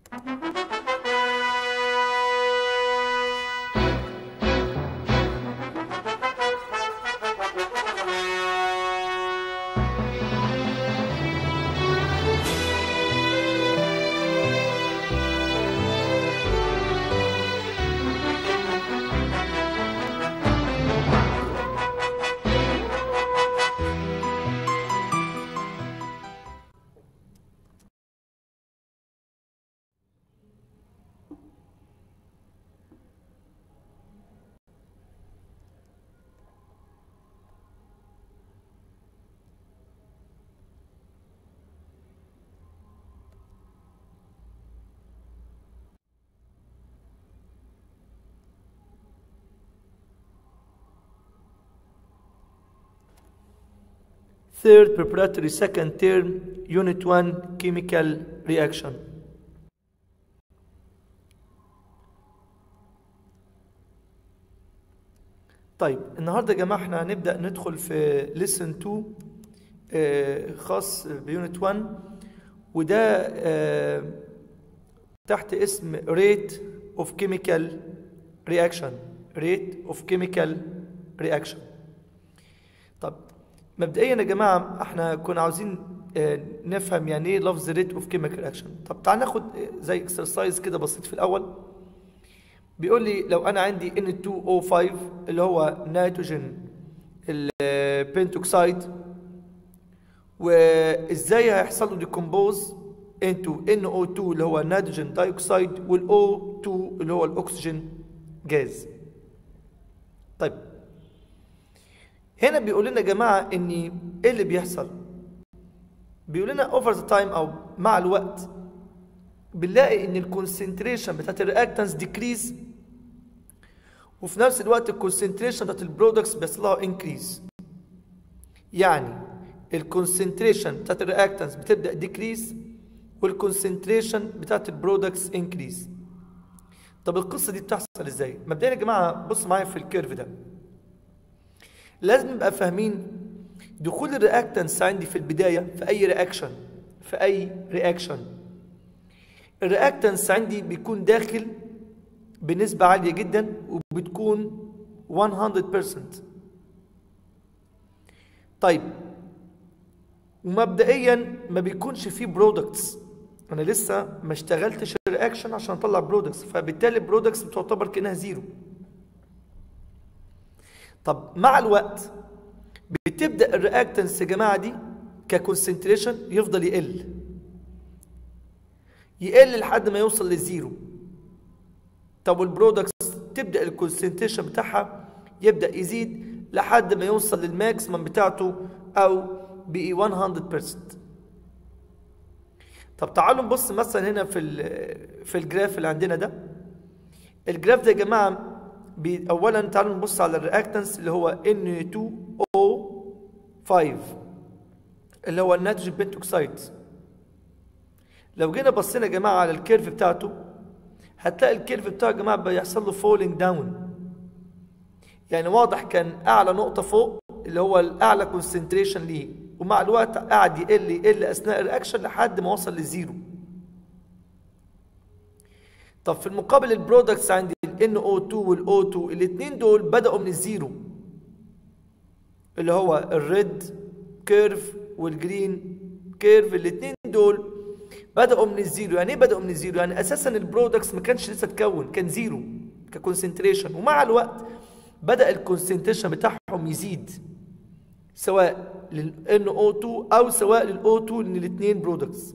Third preparatory second term unit 1 chemical reaction طيب النهارده يا جماعه احنا هنبدا ندخل في ليسن 2 آه، خاص بيونت 1 وده آه، تحت اسم rate of chemical reaction rate of chemical reaction طب مبدئيا يا جماعه احنا كنا عاوزين آه، نفهم يعني ايه لفظ rate of chemical reaction طب تعال ناخد آه، زي اكسرسايز كده بسيط في الاول بيقول لي لو انا عندي N2O5 اللي هو نيتروجين البنتوكسيد وازاي هيحصل له ديكومبوز انتو NO2 اللي هو نيتروجين دايوكسيد والO2 اللي هو الاكسجين جاز طيب هنا بيقول لنا يا جماعه ان ايه اللي بيحصل بيقول لنا اوفر ذا تايم او مع الوقت بنلاقي ان الكونسنتريشن بتاعت الرياكتنس ديكريز وفي نفس الوقت الكونسنتريشن بتاعت البرودكتس بيحصل لها انكريز يعني الكونسنتريشن بتاعت الرياكتنس بتبدا ديكريز والكونسنتريشن بتاعت البرودكتس انكريز طب القصه دي بتحصل ازاي مبدئيا يا جماعه بص معايا في الكيرف ده لازم نبقى فاهمين دخول الرياكتنس عندي في البدايه في اي رياكشن في اي رياكشن الرياكتنس عندي بيكون داخل بنسبة عالية جدا وبتكون 100% طيب ومبدئيا ما بيكونش فيه برودكتس انا لسه ما اشتغلتش الرياكشن عشان اطلع برودكتس فبالتالي البرودكتس بتعتبر كانها زيرو طب مع الوقت بتبدا الرياكتنس يا جماعه دي ككونسنتريشن يفضل يقل يقل لحد ما يوصل للزيرو طب والبرودكتس تبدا الكونسنتريشن بتاعها يبدا يزيد لحد ما يوصل للماكسيمم بتاعته او بقي 100% طب تعالوا نبص مثلا هنا في ال- في الجراف اللي عندنا ده الجراف ده يا جماعه بي اولا تعالوا نبص على الرياكتنس اللي هو N2O5 اللي هو النيتروجين بنتوكسيد لو جينا بصينا يا جماعه على الكيرف بتاعته هتلاقي الكيرف بتاعه يا جماعه بيحصل له فولينج داون يعني واضح كان اعلى نقطه فوق اللي هو الاعلى كونسنتريشن ليه ومع الوقت قعد يقل يقل اثناء الرياكشن لحد ما وصل للزيرو طب في المقابل البرودكتس عندي ال NO2 وال O2 الاثنين دول بدأوا من الزيرو اللي هو الريد كيرف والجرين كيرف الاثنين دول بدأوا من الزيرو يعني ايه بدأوا من الزيرو يعني اساسا البرودكتس ما كانش لسه اتكون كان زيرو ككونسنتريشن ومع الوقت بدأ الكونسنتريشن بتاعهم يزيد سواء لل NO2 او سواء لل O2 لان الاثنين برودكتس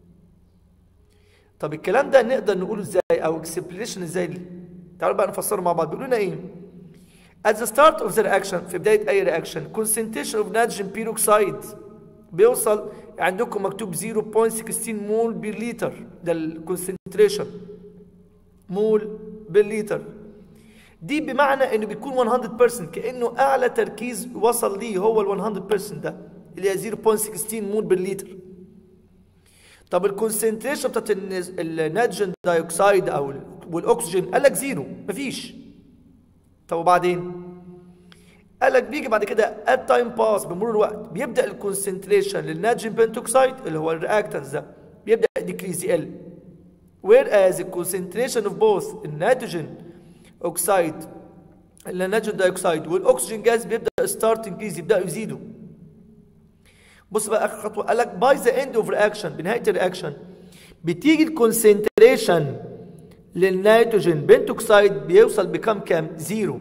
طب الكلام ده نقدر نقوله ازاي او اكسبليشن ازاي تعالوا بقى نفسره مع بعض بيقولوا لنا ايه at the start of the reaction في بداية أي reaction concentration of nitrogen peroxide بيوصل عندكم مكتوب 0.16 مول بير لتر ده الكونسنتريشن مول بالليتر دي بمعنى انه بيكون 100% كانه اعلى تركيز وصل ليه هو ال 100% ده اللي هي 0.16 مول بالليتر طب الكونسنتريشن بتاعت النز- النيتروجين دايوكسيد او ال- والاكسجين قال لك زيرو مفيش طب وبعدين قال لك بيجي بعد كده ات تايم باس بمرور الوقت بيبدا الكونسنتريشن للنيتروجين بنتوكسيد اللي هو الرياكتنس ده بيبدا ديكريز يقل whereas the concentration of both النيتروجين اوكسيد النيتروجين دايوكسيد والاكسجين جاز بيبدا ستارت انكريز يبداوا يزيدوا بص بقى اخر خطوه قال لك باي ذا اند اوف رياكشن بنهايه الرياكشن بتيجي الكونسنتريشن للنيتروجين بنتوكسيد بيوصل بكام كام زيرو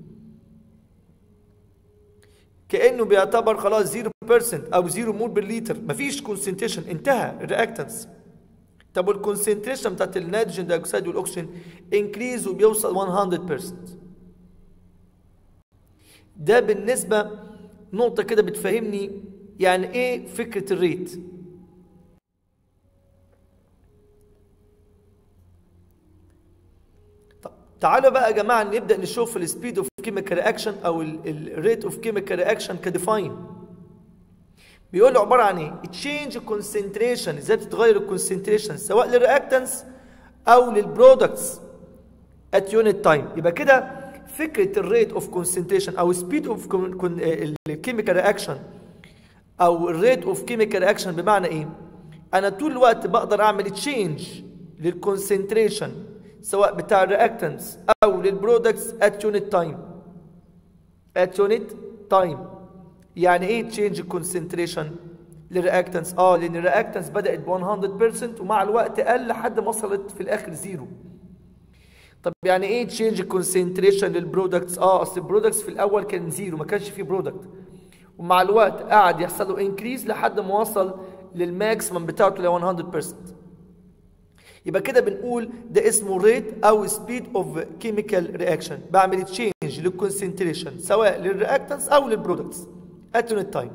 كانه بيعتبر خلاص 0% او 0 مول بالليتر مفيش كونسنتريشن انتهى الرياكتنس طب والكونسنتريشن بتاعت النيتروجين دايوكسيد والاكسجين انكريز وبيوصل 100% ده بالنسبه نقطه كده بتفهمني يعني ايه فكره الريت طب تعالوا بقى يا جماعه نبدا نشوف السبيد اوف كيميكال رياكشن او الريت اوف كيميكال رياكشن كديفاين بيقول له عباره عن ايه تشينج كونسنتريشن ازاي بتتغير الكونسنتريشن سواء للرياكتنس او للبرودكتس ات يونت تايم يبقى كده فكره الريت اوف كونسنتريشن او سبيد اوف الكيميكال رياكشن او الريت اوف كيميكال رياكشن بمعنى ايه انا طول الوقت بقدر اعمل تشينج للكونسنتريشن سواء بتاع الرياكتنس او للبرودكتس ات يونت تايم ات يونت تايم يعني ايه تشينج الكونسنتريشن للرياكتنس اه لان الرياكتنس بدات ب 100% ومع الوقت قل لحد ما وصلت في الاخر زيرو طب يعني ايه تشينج الكونسنتريشن للبرودكتس اه اصل البرودكتس في الاول كان زيرو ما كانش فيه برودكت ومع الوقت قعد يحصل له انكريز لحد ما وصل للماكسيمم بتاعته ل 100% يبقى كده بنقول ده اسمه ريت او سبيد اوف كيميكال رياكشن بعمل تشينج للكونسنتريشن سواء للرياكتنس او للبرودكتس ات يونت تايم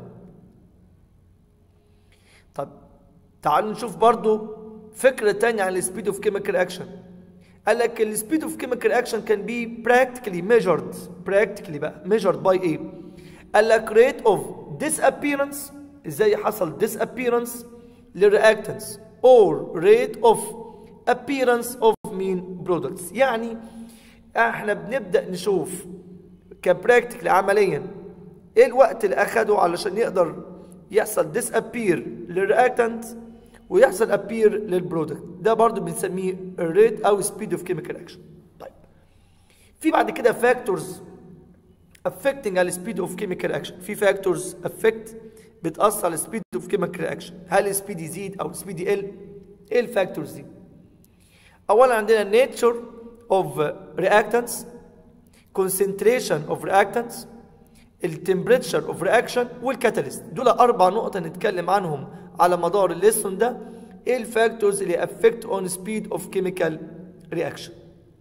طب تعالوا نشوف برضو فكرة تانية عن السبيد اوف كيميكال رياكشن قال لك السبيد اوف كيميكال رياكشن كان بي practically measured practically بقى measured by ايه قال لك rate of disappearance ازاي حصل disappearance للرياكتنس or rate of appearance of mean products يعني احنا بنبدا نشوف كبراكتيكال عمليا ايه الوقت اللي اخده علشان يقدر يحصل disappear للرياكتنت ويحصل appear للبرودكت ده برضو بنسميه الريت او speed of chemical action طيب في بعد كده factors affecting على speed of chemical action في factors affect بتأثر على speed of chemical action هل السبيد يزيد او السبيد يقل ايه الفاكتورز دي اولا عندنا nature of reactants concentration of reactants التمبريتشر اوف رياكشن والكاتاليست دول اربع نقط هنتكلم عنهم على مدار الليسون ده ايه الفاكتورز اللي افكت اون سبيد اوف كيميكال رياكشن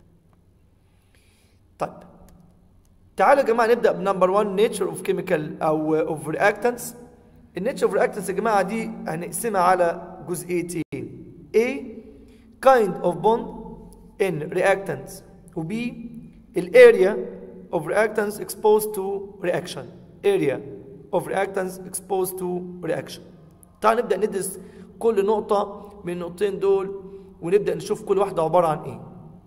طيب تعالوا يا جماعه نبدا بنمبر 1 نيتشر اوف كيميكال او اوف رياكتنتس النيتشر اوف رياكتنتس يا جماعه دي هنقسمها على جزئيتين A kind of bond in reactants و B الاريا of reactants exposed to reaction area of reactants exposed to reaction تعال نبدأ ندرس كل نقطة من النقطتين دول ونبدأ نشوف كل واحدة عبارة عن ايه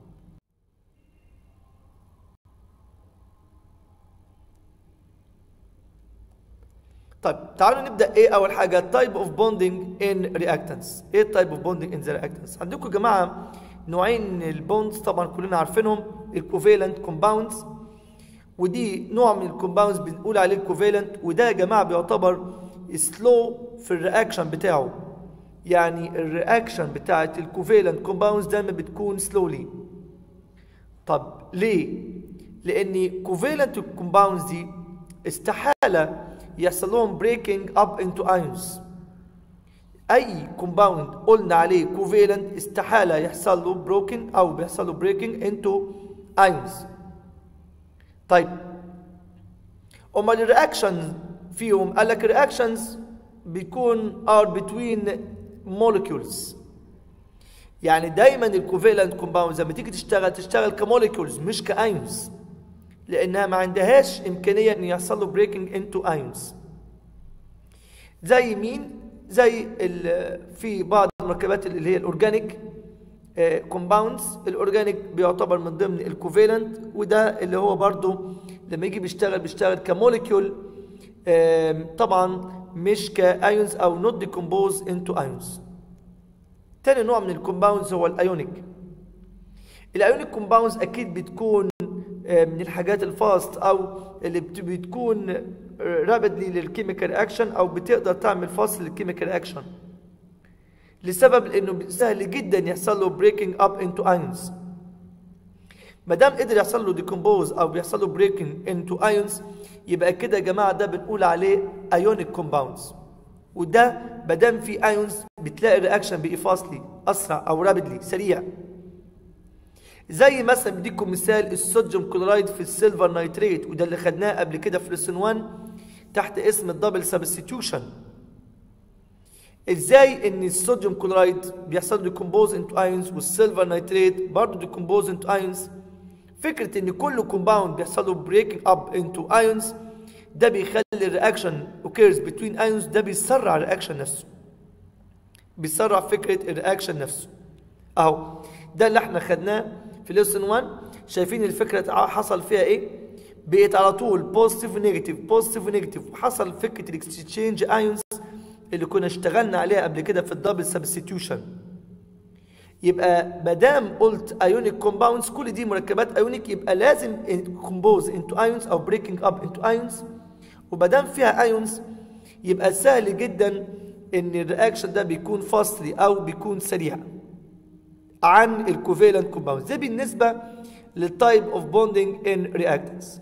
طيب تعالوا نبدأ ايه أول حاجة type of bonding in reactants ايه type of bonding in the reactants عندكم يا جماعة نوعين من البوندز طبعا كلنا عارفينهم الكوفالنت كومباوندز ودي نوع من الكومباوندز بنقول عليه الكوفالنت وده يا جماعه بيعتبر سلو في الرياكشن بتاعه يعني الرياكشن بتاعت الكوفالنت كومباوندز دايما بتكون سلولي طب ليه لان كوفالنت كومباوندز دي استحاله يحصل لهم بريكنج اب انتو ايونز اي كومباوند قلنا عليه كوفالنت استحاله يحصل له بروكن او بيحصل له بريكنج انتو ايونز طيب امال الرياكشن فيهم قال لك الرياكشنز بيكون ار بتوين مولكيولز يعني دايما الكوفالنت كومباوندز لما تيجي تشتغل تشتغل كمولكيولز مش كايونز لانها ما عندهاش امكانيه ان يحصل له بريكنج انتو ايونز زي مين زي في بعض المركبات اللي هي الاورجانيك كومباوندز الاورجانيك بيعتبر من ضمن الكوفالنت وده اللي هو برضو لما يجي بيشتغل بيشتغل كموليكيول طبعا مش كايونز او نوت ديكومبوز انتو ايونز تاني نوع من الكومباوندز هو الايونيك الايونيك كومباوندز اكيد بتكون آه، من الحاجات الفاست او اللي بت- بتكون رابيدلي للكيميكال اكشن او بتقدر تعمل فاست للكيميكال اكشن لسبب انه سهل جدا يحصل له بريكنج اب انتو ايونز ما دام قدر يحصل له ديكومبوز او بيحصل له بريكنج انتو ايونز يبقى كده يا جماعه ده بنقول عليه ايونيك كومباوندز وده ما دام في ايونز بتلاقي الرياكشن بقي فاستلي اسرع او رابيدلي سريع زي مثلا بديكم مثال الصوديوم كلورايد في السيلفر نايتريت وده اللي خدناه قبل كده في لسن 1 تحت اسم الدبل سبستيوشن ازاي ان الصوديوم كلورايد بيحصل ديكومبوز انتو ايونز والسيلفر نايتريت برضه ديكومبوز انتو ايونز فكره ان كل كومباوند بيحصل له بريكنج اب انتو ايونز ده بيخلي الرياكشن اوكيرز بتوين ايونز ده بيسرع الرياكشن نفسه بيسرع فكره الرياكشن نفسه اهو ده اللي احنا خدناه في ليسن 1 شايفين الفكره حصل فيها ايه بقت على طول بوزيتيف ونيجاتيف بوزيتيف ونيجاتيف وحصل فكره الاكستشينج ايونز اللي كنا اشتغلنا عليها قبل كده في الدبل سبستيوشن يبقى ما دام قلت ايونيك كومباوندز كل دي مركبات ايونيك يبقى لازم كومبوز انتو ايونز او بريكنج اب انتو ايونز وما دام فيها ايونز يبقى سهل جدا ان الرياكشن ده بيكون فاستلي او بيكون سريع عن الكوفيلنت كومباوندز ده بالنسبه للتايب اوف بوندنج ان رياكتنس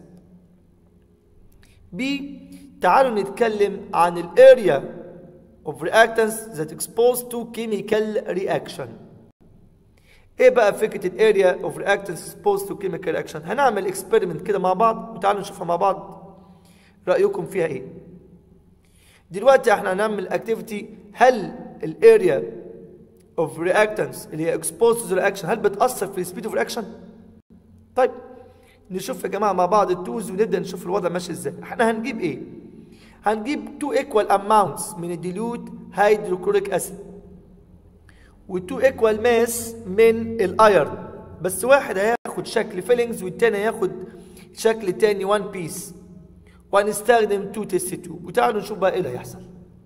بي تعالوا نتكلم عن الاريا of reactants that exposed to chemical reaction ايه بقى فكره الاريا اوف reactants exposed to chemical reaction هنعمل اكسبيرمنت كده مع بعض وتعالوا نشوفها مع بعض رايكم فيها ايه دلوقتي احنا هنعمل اكتيفيتي هل الاريا اوف reactants اللي هي exposed to the reaction هل بتاثر في السبيد اوف reaction طيب نشوف يا جماعه مع بعض التوز ونبدا نشوف الوضع ماشي ازاي احنا هنجيب ايه هنجيب two equal amounts من الديلوت هيدروكلوريك اسيد و2 equal mass من الايرن بس واحد هياخد شكل فيلينجز والتاني هياخد شكل تاني وان بيس وهنستخدم 2 تيست تيوب وتعالوا نشوف بقى ايه اللي هيحصل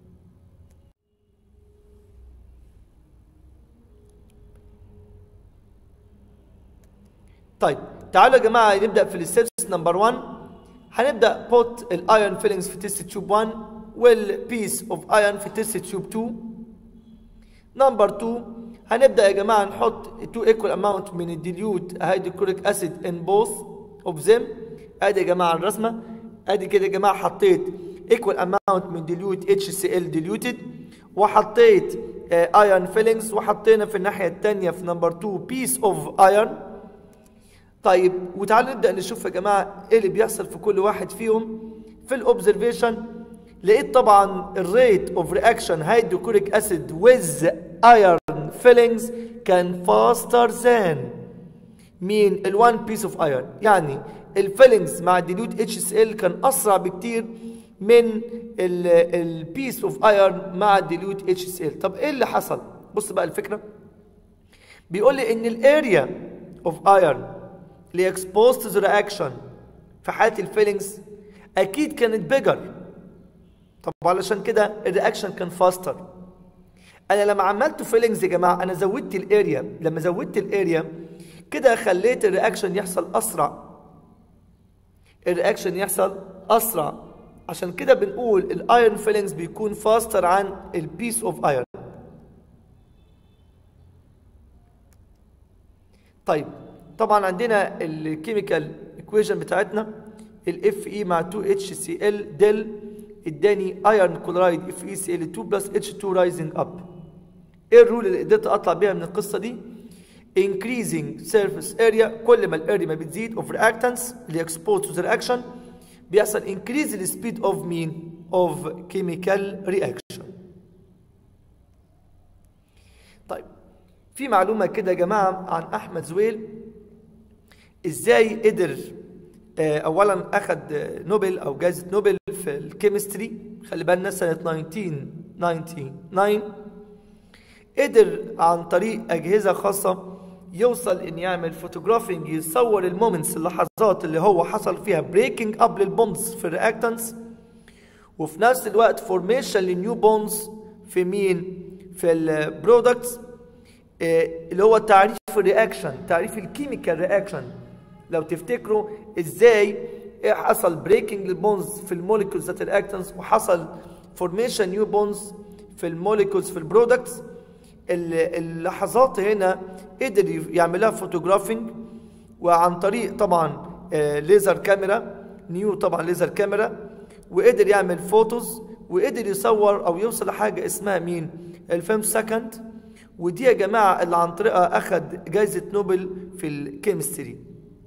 طيب تعالوا يا جماعه نبدا في الستبس نمبر 1 هنبدا بوت الايرون فيلينجز في تيست تيوب 1 والبيس اوف ايرون في تيست تيوب 2 نمبر 2 هنبدا يا جماعه نحط 2 ايكوال اماونت من الديليوت هيدروكلوريك اسيد ان بوث اوف ذيم ادي يا جماعه الرسمه ادي كده يا جماعه حطيت ايكوال اماونت من ديليوت اتش سي ال ديليوتد وحطيت ايرون فيلينجز وحطينا في الناحيه الثانيه في نمبر 2 بيس اوف ايرون طيب وتعالوا نبدا نشوف يا جماعه ايه اللي بيحصل في كل واحد فيهم في الاوبزرفيشن لقيت طبعا الريت اوف رياكشن هيدروكلوريك اسيد ويز ايرون فيلينجز كان فاستر ذان مين ال1 بيس اوف ايرون يعني الفيلينجز مع الديلوت اتش اس ال كان اسرع بكتير من البيس اوف ايرون مع الديلوت اتش اس ال طب ايه اللي حصل بص بقى الفكره بيقول لي ان الاريا اوف ايرون اللي exposed to the reaction في حالة الفيلينجز أكيد كانت بيجر طب علشان كده الرياكشن كان فاستر أنا لما عملت فيلينجز يا جماعة أنا زودت الاريا لما زودت الاريا كده خليت الرياكشن يحصل أسرع الرياكشن يحصل أسرع عشان كده بنقول الايرون فيلينجز بيكون فاستر عن البيس اوف ايرون طيب طبعا عندنا الكيميكال ايكويشن بتاعتنا الاف اي مع 2 اتش سي ال ديل اداني ايرون كلورايد اف اي سي ال 2 بلس اتش 2 رايزنج اب ايه الرول اللي قدرت اطلع بيها من القصه دي increasing surface area كل ما الاريا ما بتزيد of reactants اللي exposed to the reaction بيحصل increase the speed of mean of chemical reaction طيب في معلومه كده يا جماعه عن احمد زويل ازاي قدر اولا اخذ نوبل او جائزه نوبل في الكيمستري خلي بالنا سنه 1999 قدر عن طريق اجهزه خاصه يوصل ان يعمل فوتوغرافينج يصور المومنتس اللحظات اللي هو حصل فيها بريكنج اب للبوندز في الرياكتنس وفي نفس الوقت فورميشن لنيو بوندز في مين في البرودكتس آه، اللي هو تعريف الرياكشن تعريف الكيميكال رياكشن لو تفتكروا ازاي حصل بريكنج للبونز في الموليكولز ذات الاكتنس وحصل فورميشن نيو بونز في الموليكولز في البرودكتس اللحظات هنا قدر يعملها فوتوغرافينج وعن طريق طبعا ليزر كاميرا نيو طبعا ليزر كاميرا وقدر يعمل فوتوز وقدر يصور او يوصل لحاجه اسمها مين الفيم سكند ودي يا جماعه اللي عن طريقها اخذ جائزه نوبل في الكيمستري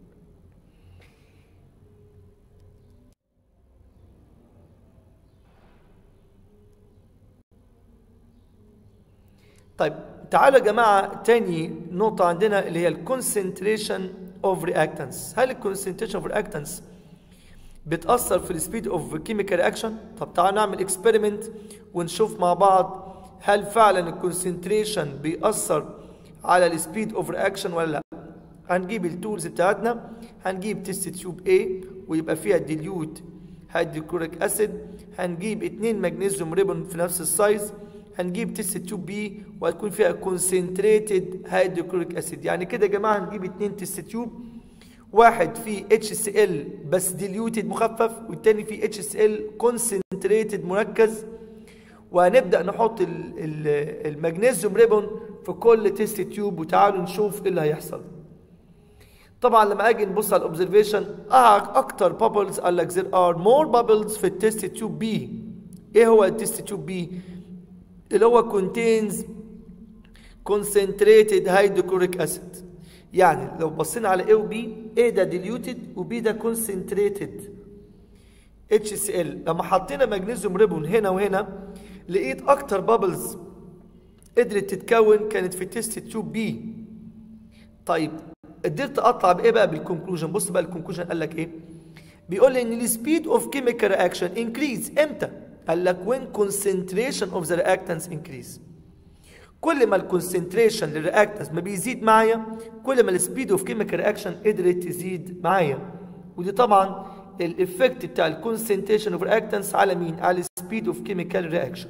طيب تعالوا يا جماعه تاني نقطه عندنا اللي هي الكونسنتريشن اوف رياكتنس هل الكونسنتريشن اوف رياكتنس بتاثر في السبيد اوف كيميكال رياكشن طب تعالوا نعمل اكسبيرمنت ونشوف مع بعض هل فعلا الكونسنتريشن بيأثر على السبيد اوف رياكشن ولا لا هنجيب التولز بتاعتنا هنجيب تيست تيوب A ويبقى فيها ديليوت هيدروكلوريك اسيد هنجيب اتنين مغنيسيوم ريبون في نفس السايز هنجيب تيست تيوب بي وهتكون فيها كونسنتريتد هيدروكلوريك اسيد يعني كده يا جماعه هنجيب اتنين تيست تيوب واحد فيه اتش سي ال بس ديليوتد مخفف والتاني فيه اتش سي ال كونسنتريتد مركز وهنبدا نحط المغنيسيوم ريبون في كل تيست تيوب وتعالوا نشوف ايه اللي هيحصل طبعا لما اجي نبص على الاوبزرفيشن اكتر بابلز قال لك there are more bubbles في التيست تيوب بي ايه هو التيست تيوب بي اللي هو contains concentrated hydrochloric acid يعني لو بصينا على A و B A ده diluted و B ده concentrated HCl لما حطينا مغنيسيوم ريبون هنا وهنا لقيت اكتر بابلز قدرت تتكون كانت في تيست تيوب بي طيب قدرت اطلع بايه بقى بالكونكلوجن بص بقى الكونكلوجن قال لك ايه بيقول لي ان السبيد اوف كيميكال رياكشن انكريز امتى قال لك when concentration of the reactants increase كل ما الكونسنتريشن للرياكتنس ما بيزيد معايا كل ما السبيد اوف كيميكال رياكشن قدرت تزيد معايا ودي طبعا الافكت بتاع الكونسنتريشن اوف رياكتنس على مين على السبيد اوف كيميكال رياكشن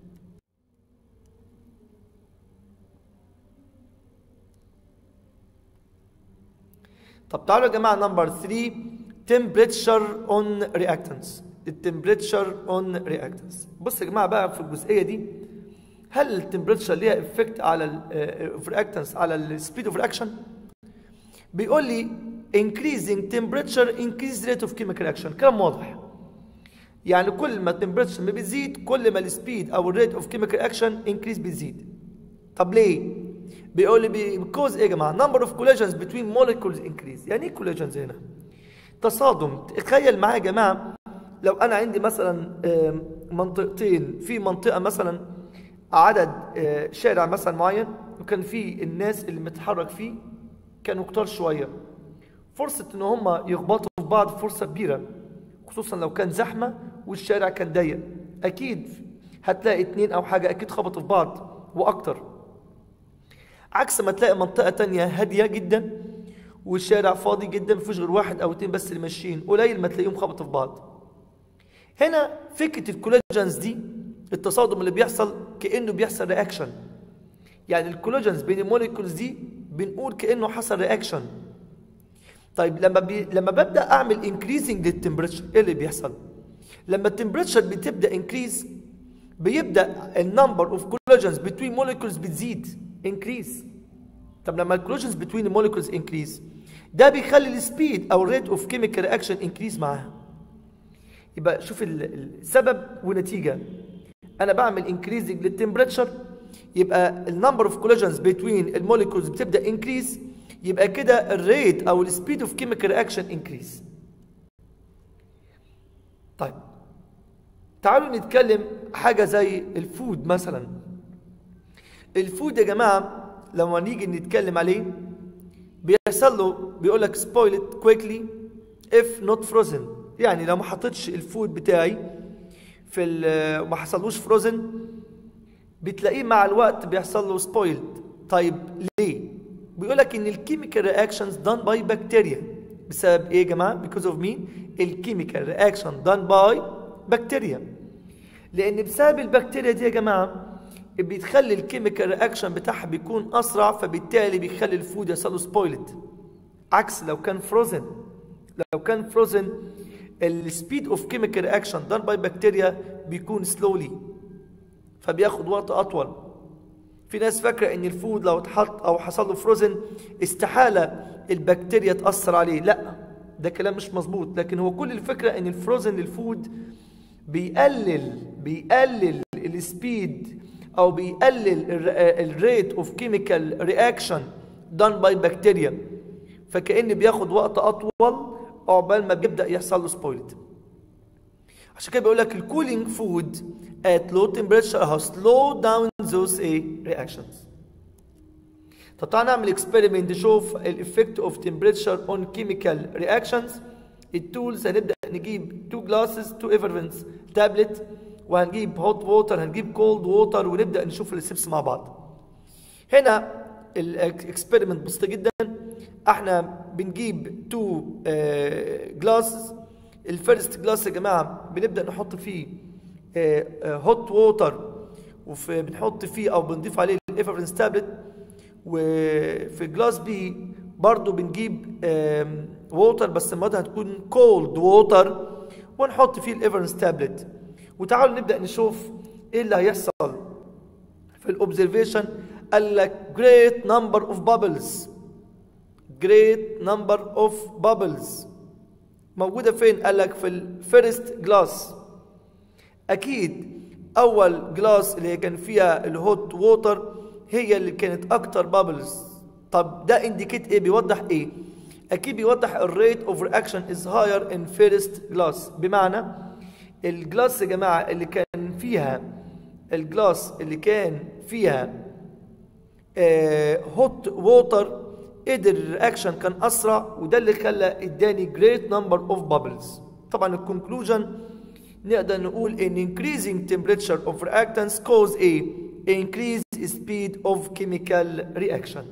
طب تعالوا يا جماعه نمبر 3 temperature on reactants التمبريتشر اون رياكتنس بص يا جماعه بقى في الجزئيه دي هل التمبريتشر ليها افكت على الرياكتنس على السبيد اوف رياكشن بيقول لي increasing temperature increase rate of chemical reaction كلام واضح يعني كل ما التمبريتشر ما بتزيد كل ما السبيد او الريت اوف كيميكال اكشن انكريز بتزيد طب ليه بيقول لي بيكوز ايه يا جماعه number of collisions between molecules increase يعني ايه collisions هنا تصادم تخيل معايا يا جماعه لو انا عندي مثلا منطقتين في منطقه مثلا عدد شارع مثلا معين وكان في الناس اللي متحرك فيه كانوا كتار شويه فرصه ان هم يخبطوا في بعض فرصه كبيره خصوصا لو كان زحمه والشارع كان ضيق اكيد هتلاقي اتنين او حاجه اكيد خبطوا في بعض واكتر عكس ما تلاقي منطقه تانية هاديه جدا والشارع فاضي جدا مفيش غير واحد او اتنين بس اللي ماشيين قليل ما تلاقيهم خبطوا في بعض هنا فكره الكولاجنز دي التصادم اللي بيحصل كانه بيحصل رياكشن يعني الكولاجنز بين الموليكولز دي بنقول كانه حصل رياكشن طيب لما بي... لما ببدا اعمل انكريزنج للتمبريتشر ايه اللي بيحصل لما التمبريتشر بتبدا انكريز بيبدا النمبر اوف كولاجنز بتوين موليكولز بتزيد انكريز طب لما الكولاجنز بتوين الموليكولز انكريز ده بيخلي السبيد او الريت اوف كيميكال رياكشن انكريز معاها يبقى شوف السبب ونتيجه انا بعمل انكريزنج للتمبريتشر يبقى النمبر اوف كولاجنز بتوين الموليكولز بتبدا انكريز يبقى كده الريت او السبيد اوف كيميكال رياكشن انكريز طيب تعالوا نتكلم حاجه زي الفود مثلا الفود يا جماعه لما نيجي نتكلم عليه بيحصل له بيقول لك سبويل كويكلي اف نوت فروزن يعني لو ما حطيتش الفود بتاعي في وما حصلوش فروزن بتلاقيه مع الوقت بيحصل له سبويلد طيب ليه بيقول لك ان الكيميكال رياكشنز دان باي بكتيريا بسبب ايه يا جماعه بيكوز اوف مين الكيميكال رياكشن دان باي بكتيريا لان بسبب البكتيريا دي يا جماعه بتخلي الكيميكال رياكشن بتاعها بيكون اسرع فبالتالي بيخلي الفود يحصل له سبويلد عكس لو كان فروزن لو كان فروزن السبيد اوف كيميكال رياكشن دان باي بكتيريا بيكون سلولي فبياخد وقت اطول في ناس فاكره ان الفود لو اتحط او حصل له فروزن استحاله البكتيريا تاثر عليه لا ده كلام مش مظبوط لكن هو كل الفكره ان الفروزن للفود بيقلل بيقلل السبيد او بيقلل الريت اوف كيميكال رياكشن دان باي بكتيريا فكأن بياخد وقت اطول عقبال ما بيبدا يحصل له سبويلد عشان كده بيقول لك الكولينج فود at low temperature has slow down those a reactions طب تعالى نعمل اكسبيرمنت نشوف الافكت اوف temperature on chemical reactions التولز هنبدا نجيب تو جلاسز تو ايفرفنس تابلت وهنجيب هوت ووتر هنجيب كولد ووتر ونبدا نشوف الستبس مع بعض هنا الاكسبيرمنت بسيطه جدا احنا بنجيب تو جلاسز الفيرست جلاس يا جماعه بنبدا نحط فيه هوت ووتر وبنحط فيه او بنضيف عليه الايفرنس تابلت وفي جلاس بي برضو بنجيب ووتر بس المواد هتكون كولد ووتر ونحط فيه الايفرنس تابلت وتعالوا نبدا نشوف ايه اللي هيحصل في الاوبزرفيشن قال لك great number of bubbles great number of bubbles موجوده فين قال لك في الفيرست جلاس اكيد اول جلاس اللي كان فيها الهوت ووتر هي اللي كانت اكتر بابلز طب ده انديكيت ايه بيوضح ايه اكيد بيوضح الريت اوف رياكشن از هاير ان فيرست جلاس بمعنى الجلاس يا جماعه اللي كان فيها الجلاس اللي كان فيها هوت ووتر قدر الرياكشن كان اسرع وده اللي خلى اداني جريت نمبر اوف بابلز طبعا الكونكلوجن نقدر نقول ان increasing temperature of reactants cause a increased speed of chemical reaction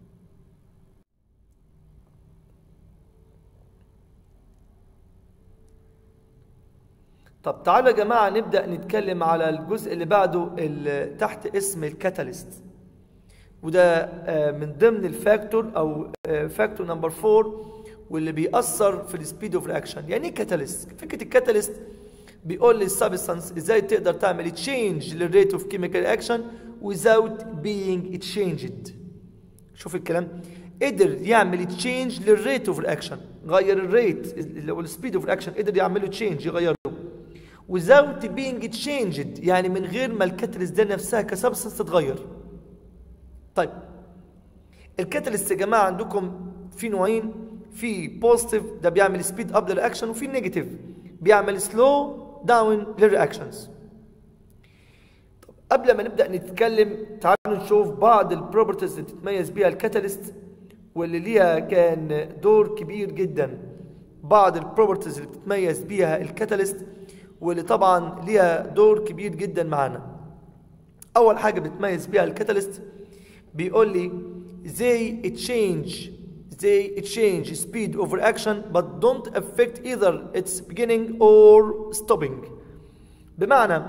طب تعالوا يا جماعة نبدأ نتكلم على الجزء اللي بعده اللي تحت اسم الكاتاليست وده من ضمن الفاكتور او فاكتور نمبر 4 واللي بيأثر في السبيد اوف رياكشن يعني ايه كاتاليست فكره الكاتاليست بيقول لي السبستانس ازاي تقدر تعمل تشينج للريت اوف كيميكال اكشن without being changed شوف الكلام قدر يعمل تشينج للريت اوف رياكشن غير الريت اللي هو السبيد اوف رياكشن قدر يعمله تشينج يغيره without being changed يعني من غير ما الكاتاليست ده نفسها كسبستانس تتغير طيب الكاتاليست يا جماعه عندكم في نوعين في بوزيتيف ده بيعمل سبيد اب للرياكشن وفي نيجاتيف بيعمل سلو داون للرياكشنز طب قبل ما نبدا نتكلم تعالوا نشوف بعض البروبرتيز اللي بتتميز بيها الكاتاليست واللي ليها كان دور كبير جدا بعض البروبرتيز اللي بتتميز بيها الكاتاليست واللي طبعا ليها دور كبير جدا معانا اول حاجه بتميز بيها الكاتاليست بيقول لي they change they change speed of reaction but don't affect either its beginning or stopping بمعنى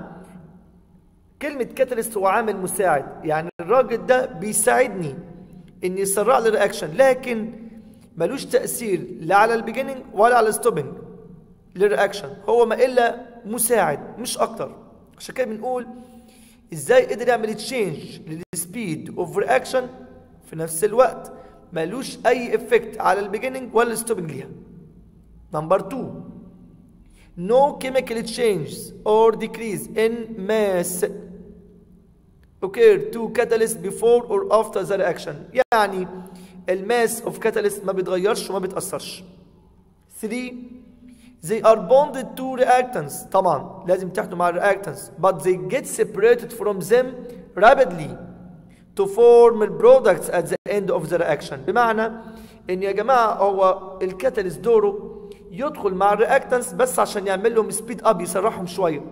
كلمة كاتاليست هو عامل مساعد يعني الراجل ده بيساعدني ان يسرع لي الرياكشن لكن ملوش تأثير لا على البيجيننج ولا على الستوبنج للرياكشن هو ما الا مساعد مش اكتر عشان كده بنقول ازاي قدر يعمل تشينج للسبيد اوف رياكشن في نفس الوقت ملوش اي افكت على البيجيننج ولا الستوبنج ليها نمبر 2 no chemical changes or decrease in mass occur to catalyst before or after the reaction يعني الماس of catalyst ما بيتغيرش وما بيتأثرش 3 they are bonded to reactants طبعا لازم تحتوا مع reactants but they get separated from them rapidly to form products at the end of the reaction بمعنى ان يا جماعه هو الكاتاليست دوره يدخل مع الرياكتنس بس عشان يعمل لهم سبيد اب يسرحهم شويه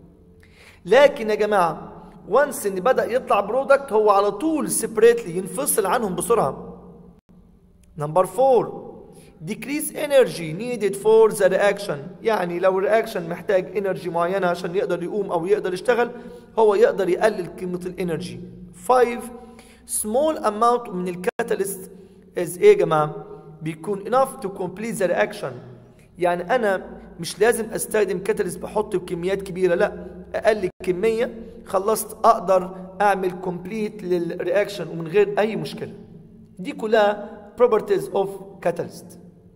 لكن يا جماعه وانس ان بدا يطلع برودكت هو على طول سيبريتلي ينفصل عنهم بسرعه نمبر 4 decrease energy needed for the reaction يعني لو الرياكشن محتاج انرجي معينه عشان يقدر يقوم او يقدر يشتغل هو يقدر يقلل قيمه الانرجي 5 small amount من الكاتاليست is ايه يا جماعه بيكون enough to complete the reaction يعني انا مش لازم استخدم كاتاليست بحط بكميات كبيره لا اقل كميه خلصت اقدر اعمل كومبليت للرياكشن ومن غير اي مشكله دي كلها properties of catalyst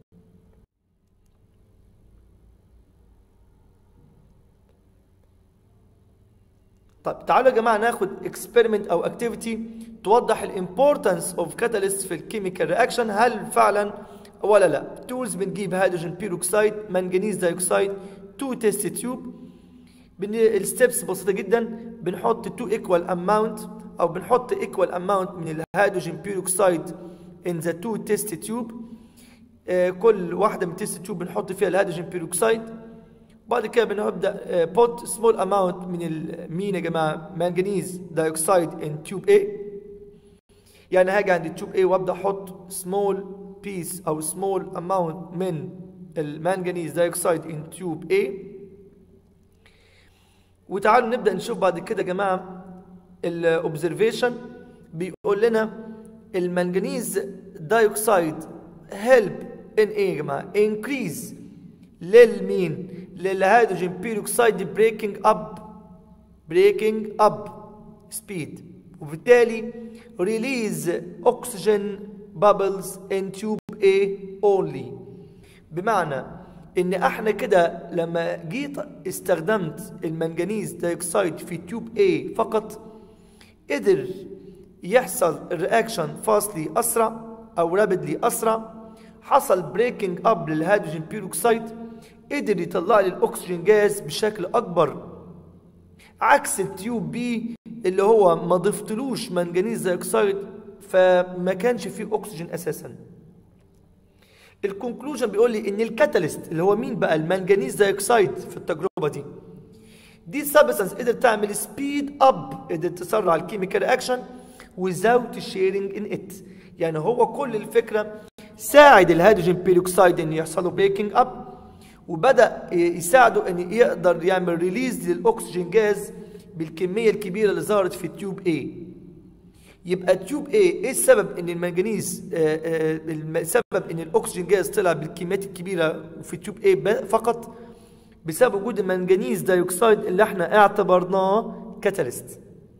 طب تعالوا يا جماعه ناخد experiment او activity توضح الامبورتنس اوف كاتاليست في الكيميكال رياكشن هل فعلا ولا لا تولز بنجيب هيدروجين بيروكسيد منجنيز دايوكسيد تو تيست تيوب الستبس بسيطه جدا بنحط تو ايكوال اماونت او بنحط ايكوال اماونت من الهيدروجين بيروكسيد in the two test tube آه كل واحده من التست تيوب بنحط فيها الهيدروجين بيروكسيد بعد كده بنبدا بوت سمول اماونت من مين يا جماعه مانجنيز دايوكسيد ان تيوب A يعني هاجي عند التيوب A وابدا احط سمول بيس او سمول اماونت من المانجنيز دايوكسيد ان تيوب A وتعالوا نبدا نشوف بعد كده يا جماعه الاوبزرفيشن بيقول لنا المنجنيز دايوكسيد هيلب ان ايه يا جماعه انكريز للمين للهيدروجين بيروكسيد بريكنج اب بريكنج اب سبيد وبالتالي ريليز اكسجين بابلز ان تيوب A only بمعنى ان احنا كده لما جيت استخدمت المنجنيز دايوكسيد في تيوب A فقط قدر يحصل الرياكشن فاستلي اسرع او رابيدلي اسرع حصل بريكنج اب للهيدروجين بيروكسيد قدر يطلع لي الاكسجين جاز بشكل اكبر عكس التيوب بي اللي هو ما ضفتلوش منجنيز دايوكسيد فما كانش فيه اكسجين اساسا الكونكلوجن بيقول لي ان الكاتاليست اللي هو مين بقى المنجنيز دايوكسيد في التجربه دي دي سبستانس قدرت تعمل سبيد اب قدرت تسرع الكيميكال رياكشن without sharing in it يعني هو كل الفكره ساعد الهيدروجين بيروكسيد ان يحصل له بريكنج اب وبدا يساعده ان يقدر يعمل ريليز للاكسجين جاز بالكميه الكبيره اللي ظهرت في تيوب A يبقى تيوب A ايه السبب ان المنجنيز آه آه السبب ان الاكسجين جاز طلع بالكميات الكبيره في تيوب A فقط بسبب وجود المنجنيز دايوكسيد اللي احنا اعتبرناه كاتاليست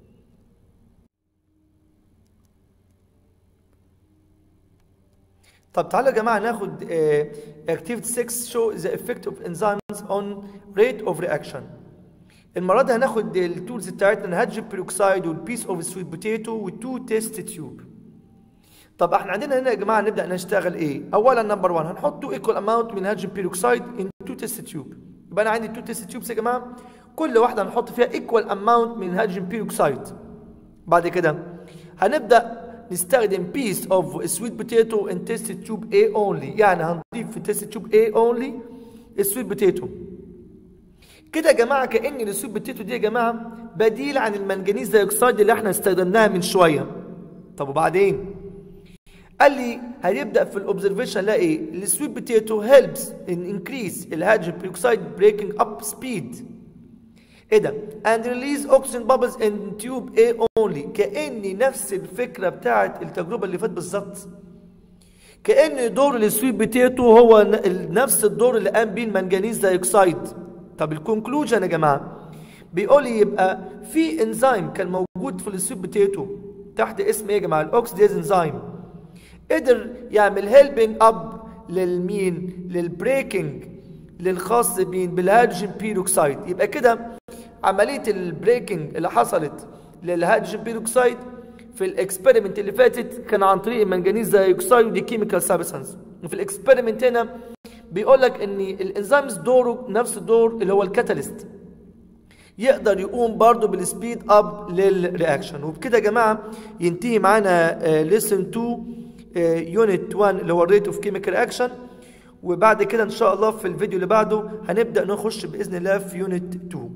طب تعالوا يا جماعه ناخد activity 6 show the effect of enzymes on rate of reaction المره دي هناخد التولز بتاعتنا الهيدروجين بيروكسيد والبيس اوف سويت بوتيتو والتو تيست تيوب طب احنا عندنا هنا يا جماعه نبدا نشتغل ايه اولا نمبر 1 هنحط 2 ايكوال اماونت من الهيدروجين بيروكسيد ان تو تيست تيوب يبقى انا عندي تو تيست تيوبس يا جماعه كل واحده هنحط فيها ايكوال اماونت من الهيدروجين بيروكسيد بعد كده هنبدا نستخدم بيس اوف سويت بوتيتو ان تيست تيوب A اونلي يعني هنضيف في تيست تيوب A اونلي السويت بوتيتو كده يا جماعه كان السويت بوتيتو دي يا جماعه بديل عن المنجنيز دايوكسيد اللي احنا استخدمناها من شويه طب وبعدين قال لي هنبدا في الاوبزرفيشن الاقي السويت بوتيتو هيلبس ان انكريس الهيدروجين بيروكسيد بريكنج اب سبيد ايه ده and release oxygen bubbles in tube A only كأني نفس الفكرة بتاعت التجربة اللي فاتت بالظبط كأن دور السويت بوتيتو هو نفس الدور اللي قام بيه المنجنيز دايوكسيد طب الكونكلوجن يا جماعة بيقول لي يبقى في انزيم كان موجود في السويت بوتيتو تحت اسم ايه يا جماعة الاوكسيديز انزيم قدر يعمل هيلبنج اب للمين للبريكنج للخاص بين بالهيدروجين بيروكسيد يبقى كده عمليه البريكنج اللي حصلت للهيدروجين بيروكسيد في الاكسبيرمنت اللي فاتت كان عن طريق المنجنيز دايوكسيد ودي كيميكال سبستانس وفي الاكسبيرمنت هنا بيقول لك ان الانزيمز دوره نفس الدور اللي هو الكاتاليست يقدر يقوم برضه بالسبيد اب للرياكشن وبكده يا جماعه ينتهي معانا ليسن 2 يونت 1 اللي هو الريت اوف كيميكال رياكشن وبعد كده ان شاء الله في الفيديو اللي بعده هنبدا نخش باذن الله في يونت 2